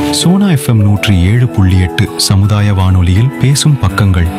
Sona FM நூற்றி ஏழு புள்ளி எட்டு சமுதாய வானொலியில் பேசும் பக்கங்கள்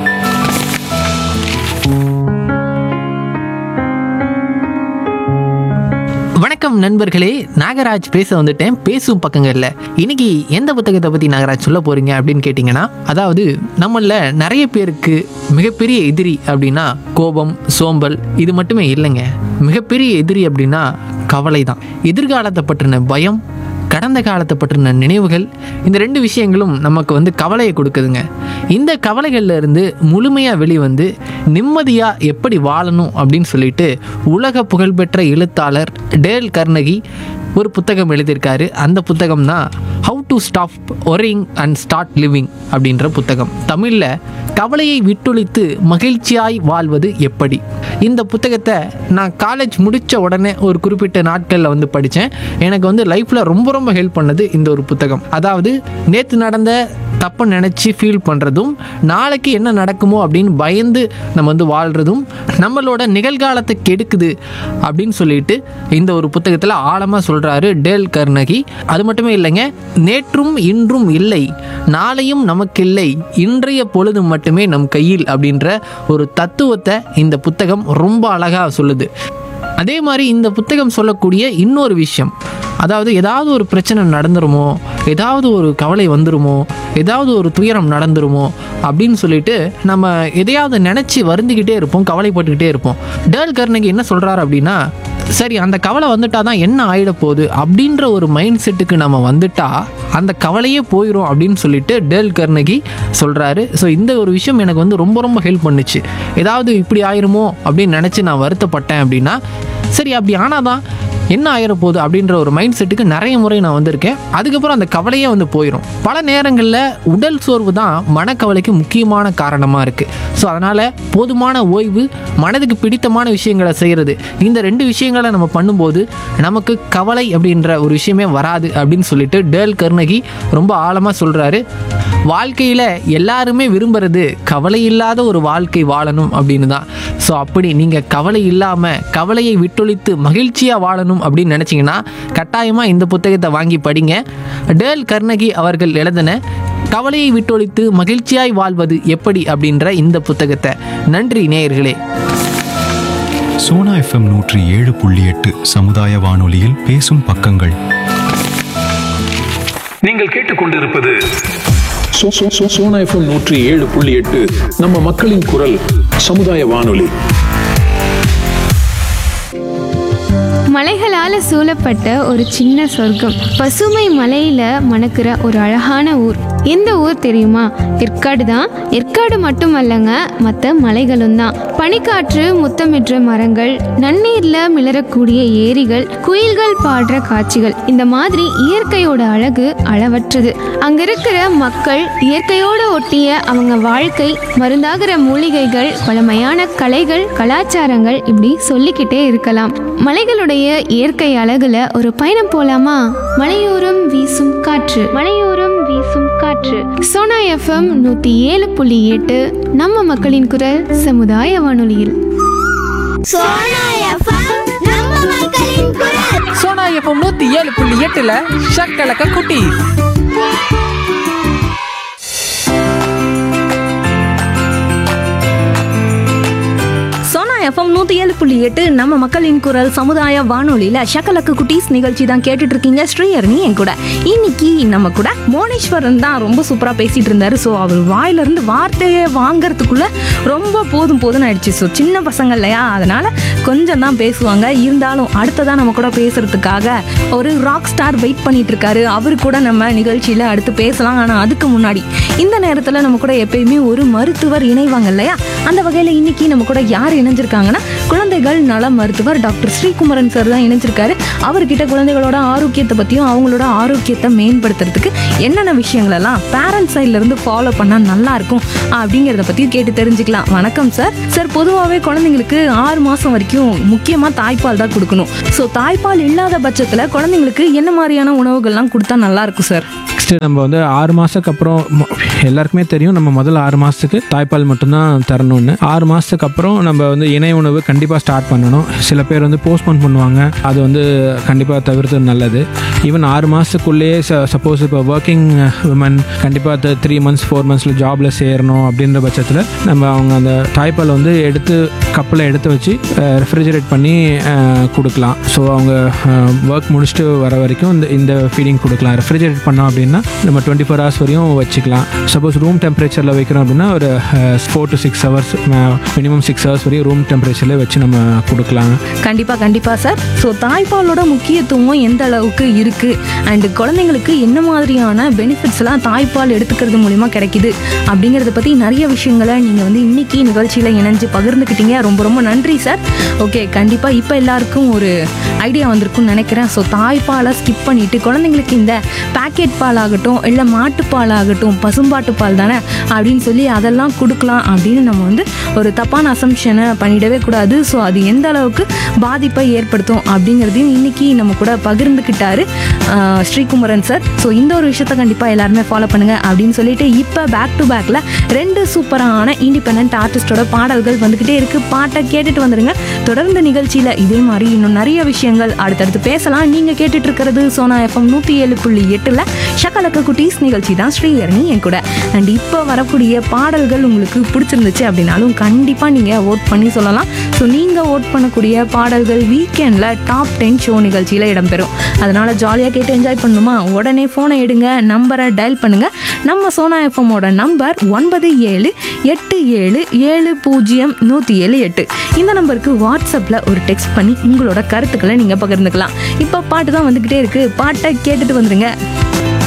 வணக்கம் நண்பர்களே நாகராஜ் பேச வந்துட்டேன் பேசும் பக்கங்கள்ல இன்னைக்கு எந்த புத்தகத்தை பத்தி நாகராஜ் சொல்ல போறீங்க அப்படின்னு கேட்டிங்கன்னா அதாவது நம்மள நிறைய பேருக்கு மிகப்பெரிய எதிரி அப்படின்னா கோபம் சோம்பல் இது மட்டுமே இல்லைங்க மிகப்பெரிய எதிரி அப்படின்னா கவலை தான் எதிர்காலத்தை பற்றின பயம் கடந்த காலத்தை பற்றின நினைவுகள் இந்த ரெண்டு விஷயங்களும் நமக்கு வந்து கவலையை கொடுக்குதுங்க இந்த கவலைகள்ல இருந்து முழுமையாக வெளிவந்து நிம்மதியாக எப்படி வாழணும் அப்படின்னு சொல்லிட்டு உலக புகழ்பெற்ற எழுத்தாளர் டேல் கர்னகி ஒரு புத்தகம் எழுதியிருக்காரு அந்த புத்தகம் தான் how to stop worrying and start living அப்படின்ற புத்தகம் தமிழில் கவலையை விட்டொழித்து மகிழ்ச்சியாய் வாழ்வது எப்படி இந்த புத்தகத்தை நான் காலேஜ் முடித்த உடனே ஒரு குறிப்பிட்ட நாட்களில் வந்து படித்தேன் எனக்கு வந்து லைஃப்பில் ரொம்ப ரொம்ப ஹெல்ப் பண்ணது இந்த ஒரு புத்தகம் அதாவது நேற்று நடந்த தப்பை நினச்சி ஃபீல் பண்ணுறதும் நாளைக்கு என்ன நடக்குமோ அப்படின்னு பயந்து நம்ம வந்து வாழ்கிறதும் நம்மளோட நிகழ்காலத்தை கெடுக்குது அப்படின்னு சொல்லிட்டு இந்த ஒரு புத்தகத்தில் ஆழமாக சொல்கிறாரு டேல் கர்னகி அது மட்டுமே இல்லைங்க நேற்றும் இன்றும் இல்லை நாளையும் நமக்கில்லை இன்றைய பொழுது மட்டுமே நம் கையில் அப்படின்ற ஒரு தத்துவத்தை இந்த புத்தகம் ரொம்ப அழகாக சொல்லுது அதே மாதிரி இந்த புத்தகம் சொல்லக்கூடிய இன்னொரு விஷயம் அதாவது ஏதாவது ஒரு பிரச்சனை நடந்துருமோ ஏதாவது ஒரு கவலை வந்துருமோ ஏதாவது ஒரு துயரம் நடந்துருமோ அப்படின்னு சொல்லிட்டு நம்ம எதையாவது நினச்சி வருந்திக்கிட்டே இருப்போம் கவலைப்பட்டுக்கிட்டே இருப்போம் டேல் கர்னகி என்ன சொல்கிறாரு அப்படின்னா சரி அந்த கவலை வந்துட்டா தான் என்ன ஆயிட போகுது அப்படின்ற ஒரு மைண்ட் செட்டுக்கு நம்ம வந்துட்டா அந்த கவலையே போயிடும் அப்படின்னு சொல்லிட்டு டேல் கர்னகி சொல்கிறாரு ஸோ இந்த ஒரு விஷயம் எனக்கு வந்து ரொம்ப ரொம்ப ஹெல்ப் பண்ணுச்சு ஏதாவது இப்படி ஆயிருமோ அப்படின்னு நினச்சி நான் வருத்தப்பட்டேன் அப்படின்னா சரி அப்படி ஆனாதான் என்ன ஆயிர போகுது அப்படின்ற ஒரு மைண்ட் செட்டுக்கு நிறைய முறை நான் வந்திருக்கேன் அதுக்கப்புறம் அந்த கவலையே வந்து போயிடும் பல நேரங்களில் உடல் சோர்வு தான் மனக்கவலைக்கு முக்கியமான காரணமாக இருக்குது ஸோ அதனால் போதுமான ஓய்வு மனதுக்கு பிடித்தமான விஷயங்களை செய்கிறது இந்த ரெண்டு விஷயங்களை நம்ம பண்ணும்போது நமக்கு கவலை அப்படின்ற ஒரு விஷயமே வராது அப்படின்னு சொல்லிட்டு டேல் கர்னகி ரொம்ப ஆழமாக சொல்கிறாரு வாழ்க்கையில் எல்லாருமே விரும்புறது கவலை இல்லாத ஒரு வாழ்க்கை வாழணும் அப்படின்னு தான் ஸோ அப்படி நீங்கள் கவலை இல்லாமல் கவலையை விட்டொழித்து மகிழ்ச்சியாக வாழணும் அப்படின்னு நினச்சிங்கன்னா கட்டாயமாக இந்த புத்தகத்தை வாங்கி படிங்க டேல் கர்னகி அவர்கள் எழுதின கவலையை விட்டொழித்து மகிழ்ச்சியாய் வாழ்வது எப்படி அப்படின்ற இந்த புத்தகத்தை நன்றி நேயர்களே சோனா எஃப்எம் நூற்றி ஏழு புள்ளி எட்டு சமுதாய வானொலியில் பேசும் பக்கங்கள் நீங்கள் கேட்டுக்கொண்டிருப்பது சோ- சோ- சோ- சோனா எஃப்எம் நூற்றி ஏழு புள்ளி எட்டு நம்ம மக்களின் குரல் சமுதாய வானொலி மலைகளால சூழப்பட்ட ஒரு சின்ன சொர்க்கம் பசுமை மலையில மணக்கிற ஒரு அழகான ஊர் எந்த ஊர் தெரியுமா ஏற்காடு தான் ஏற்காடு மட்டுமல்லங்க மற்ற மலைகளும் தான் பனிக்காற்று முத்தமிடுற மரங்கள் நன்னீர்ல மிளறக்கூடிய ஏரிகள் குயில்கள் பாடுற காட்சிகள் இந்த மாதிரி இயற்கையோட அழகு அளவற்றது அங்க இருக்கிற மக்கள் இயற்கையோட ஒட்டிய அவங்க வாழ்க்கை மருந்தாகிற மூலிகைகள் பழமையான கலைகள் கலாச்சாரங்கள் இப்படி சொல்லிக்கிட்டே இருக்கலாம் மலைகளுடைய இயற்கை அழகுல ஒரு பயணம் போலாமா மலையோரம் வீசும் காற்று மலையோரம் வீசும் காற்று சோனா எஃப்எம் நூத்தி ஏழு புள்ளி எட்டு நம்ம மக்களின் குரல் சமுதாய வானொலியில் சோனா எஃப்எம் நம்ம மக்களின் குரல் சோனா எஃப்எம் நூற்றி ஏழு புள்ளி எட்டில் ஷக்கலக்க குட்டி சோனா எஃப்எம் நூத்தி ஏழு புள்ளி எட்டு நம்ம மக்களின் குரல் சமுதாய வானொலியில ஷக்கலக்கு குட்டீஸ் நிகழ்ச்சி தான் கேட்டுட்டு இருக்கீங்க ஸ்ரீஹரணி என் கூட இன்னைக்கு நம்ம கூட மோனேஸ்வரன் தான் ரொம்ப சூப்பரா பேசிட்டு இருந்தாரு ஸோ அவர் வாயில இருந்து வார்த்தையை வாங்குறதுக்குள்ள ரொம்ப போதும் போதும் ஆயிடுச்சு ஸோ சின்ன பசங்க இல்லையா அதனால கொஞ்சம் தான் பேசுவாங்க இருந்தாலும் அடுத்ததா நம்ம கூட பேசுறதுக்காக ஒரு ராக் ஸ்டார் வெயிட் பண்ணிட்டு இருக்காரு அவரு கூட நம்ம நிகழ்ச்சியில அடுத்து பேசலாம் ஆனா அதுக்கு முன்னாடி இந்த நேரத்துல நம்ம கூட எப்பயுமே ஒரு மருத்துவர் இணைவாங்க இல்லையா அந்த வகையில இன்னைக்கு நம்ம கூட யார் இணைஞ்சிருக்காங்கன்னா குழந்தைகள் நல மருத்துவர் டாக்டர் ஸ்ரீகுமரன் சார் தான் இணைஞ்சிருக்காரு அவர்கிட்ட குழந்தைகளோட ஆரோக்கியத்தை பத்தியும் அவங்களோட ஆரோக்கியத்தை மேம்படுத்துறதுக்கு என்னென்ன விஷயங்கள் எல்லாம் பேரண்ட்ஸ் சைட்ல இருந்து ஃபாலோ பண்ணா நல்லா இருக்கும் அப்படிங்கறத பத்தி கேட்டு தெரிஞ்சுக்கலாம் வணக்கம் சார் சார் பொதுவாகவே குழந்தைங்களுக்கு ஆறு மாசம் வரைக்கும் முக்கியமா தாய்ப்பால் தான் கொடுக்கணும் ஸோ தாய்ப்பால் இல்லாத பட்சத்துல குழந்தைங்களுக்கு என்ன மாதிரியான உணவுகள்லாம் கொடுத்தா நல்லா இருக்கும் சார் நெக்ஸ்ட்டு நம்ம வந்து ஆறு மாதத்துக்கு அப்புறம் மொ- எல்லாருக்குமே தெரியும் நம்ம முதல்ல ஆறு மாதத்துக்கு தாய்ப்பால் மட்டும்தான் தரணும்னு ஆறு மாதத்துக்கு அப்புறம் நம்ம வந்து இணை உணவு கண்டிப்பாக ஸ்டார்ட் பண்ணணும் சில பேர் வந்து போஸ்ட்போன் பண்ணுவாங்க அது வந்து கண்டிப்பாக தவிர்த்து நல்லது ஈவன் ஆறு மாதத்துக்குள்ளேயே சப்போஸ் இப்போ ஒர்க்கிங் விமன் கண்டிப்பாக த்ரீ மந்த்ஸ் ஃபோர் மந்த்ஸில் ஜாபில் சேரணும் அப்படின்ற பட்சத்தில் நம்ம அவங்க அந்த தாய்ப்பால் வந்து எடுத்து கப்பில் எடுத்து வச்சு ரெஃப்ரிஜரேட் பண்ணி அஹ், கொடுக்கலாம் ஸோ அவங்க ஒர்க் முடிச்சுட்டு வர வரைக்கும் இந்த இந்த ஃபீடிங் கொடுக்கலாம் ரெஃப்ரிஜரேட் பண்ணோம் அப்படின்னா நம்ம டுவெண்ட்டி ஃபோர் ஹவர்ஸ் வரையும் வச்சுக்கலாம் சப்போஸ் ரூம் டெம்பரேச்சரில் வைக்கிறோம் அப்படின்னா ஒரு four to six hours minimum six hours வரையும் ரூம் டெம்பரேச்சரில் வச்சு நம்ம கொடுக்கலாம் கண்டிப்பா கண்டிப்பா சார் ஸோ தாய்ப்பாலோட முக்கியத்துவம் எந்த அளவுக்கு இருக்கு அண்ட் குழந்தைங்களுக்கு என்ன மாதிரியான பெனிஃபிட்ஸ்லாம் தாய்ப்பால் எடுத்துக்கிறது மூலிமா கிடைக்குது அப்படிங்கிறத பத்தி நிறைய விஷயங்களை நீங்க வந்து இன்னைக்கு நிகழ்ச்சியில இணைஞ்சு பகிர்ந்துக்கிட்டீங்க ரொம்ப ரொம்ப நன்றி சார் ஓகே கண்டிப்பா இப்போ எல்லாருக்கும் ஒரு ஐடியா வந்திருக்கும்னு நினைக்கிறேன் ஸோ தாய்ப்பாலை ஸ்கிப் பண்ணிட்டு குழந்தைங்களுக்கு இந்த பேக்கெட் பால் ஆகட்டும் இல்லை மாட்டுப்பால் ஆகட்டும் பசும்பாட்டு பால் தானே அப்படின்னு சொல்லி அதெல்லாம் கொடுக்கலாம் அப்படின்னு நம்ம வந்து ஒரு தப்பான அசம்ஷனை பண்ணிடவே கூடாது ஸோ அது எந்த அளவுக்கு பாதிப்பை ஏற்படுத்தும் அப்படிங்கிறதையும் இன்னைக்கு நம்ம கூட பகிர்ந்துக்கிட்டாரு ஆஹ், ஸ்ரீகுமரன் சார் ஸோ இந்த ஒரு விஷயத்த கண்டிப்பாக எல்லாருமே ஃபாலோ பண்ணுங்க அப்படின்னு சொல்லிட்டு இப்போ பேக் டு பேக்கில் ரெண்டு சூப்பரான இண்டிபெண்ட் ஆர்டிஸ்டோட பாடல்கள் வந்துக்கிட்டே இருக்கு பாட்டை கேட்டுட்டு வந்துருங்க தொடர்ந்து நிகழ்ச்சியில் இதே மாதிரி இன்னும் நிறைய விஷயங்கள் அடுத்தடுத்து பேசலாம் நீங்கள் கேட்டுட்டு இருக்கிறது சோனா எஃப்எம் நூற்றி ஏழு புள்ளி எட்டில் ஷக்கலக்க குட்டீஸ் நிகழ்ச்சி தான் ஸ்ரீஹரணி என் கூட அண்ட் இப்போ வரக்கூடிய பாடல்கள் உங்களுக்கு பிடிச்சிருந்துச்சு அப்படின்னாலும் கண்டிப்பாக நீங்கள் ஓட் பண்ணி சொல்லலாம் ஸோ நீங்கள் ஓட் பண்ணக்கூடிய பாடல்கள் வீக்கெண்டில் டாப் டென் ஷோ நிகழ்ச்சியில் இடம்பெறும் அதனால் ஜாலியாக கேட்டு என்ஜாய் பண்ணணுமா உடனே ஃபோனை எடுங்க நம்பரை டயல் பண்ணுங்கள் நம்ம சோனா எஃப்எம்மோட நம்பர் ஒன்பது ஏழு எட்டு ஏழு ஏழு பூஜ்ஜியம் நூற்றி ஏழு எட்டு இந்த நம்பருக்கு வாட்ஸ்அப்பில் ஒரு டெக்ஸ்ட் பண்ணி உங்களோட கருத்துக்களை நீங்கள் பகிர்ந்துக்கலாம் இப்போ பாட்டு தான் வந்துக்கிட்டே இருக்குது பாட்டை கேட்டுட்டு வந்துருங்க